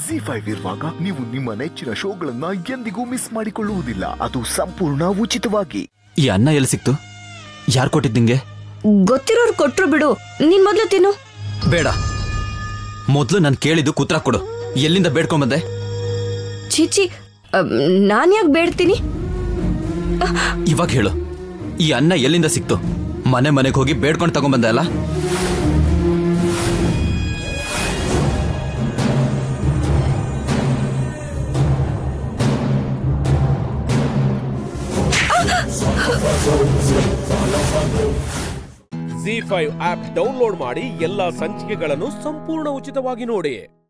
G five ಇರುವಾಗ ನೀವು ನಿಮ್ಮ ನೆಚ್ಚಿನ ಶೋಗಳನ್ನ ಎಂದಿಗೂ ಮಿಸ್ ಮಾಡಿಕೊಳ್ಳುವುದಿಲ್ಲ ಅದು ಸಂಪೂರ್ಣ ಉಚಿತವಾಗಿ ಈ ಅನ್ನ ಎಲ್ಲಿ ಸಿಕ್ತು ಯಾರು ಕೊಟ್ಟಿದ್ ನಿಂಗೆ ಗೊತ್ತಿರೋರು ಕೊಟ್ರು ಬಿಡು ನೀನ್ ಮೊದ್ಲು ತಿನ್ನು ಬೇಡ ಮೊದ್ಲು ನಾನು ಕೇಳಿದ್ದು ಕುತ್ರ ಕೊಡು ಎಲ್ಲಿಂದ ಬೇಡ್ಕೊಂಬಂದೆ ಚೀಚಿ ನಾನು ಯಾಕೆ ಬೇಡ್ತೀನಿ ಇವಾಗ ಹೇಳು ಈ ಅನ್ನ ಎಲ್ಲಿಂದ ಸಿಕ್ತು ಮನೆ ಮನೆಗೆ ಹೋಗಿ ಬೇಡ್ಕೊಂಡು ತಗೊಂಬಂದೆ ಅಲ್ಲ ಜಿ ಫೈವ್ ಆಪ್ ಡೌನ್ಲೋಡ್ ಮಾಡಿ ಎಲ್ಲಾ ಸಂಚಿಕೆಗಳನ್ನು ಸಂಪೂರ್ಣ ಉಚಿತವಾಗಿ ನೋಡಿ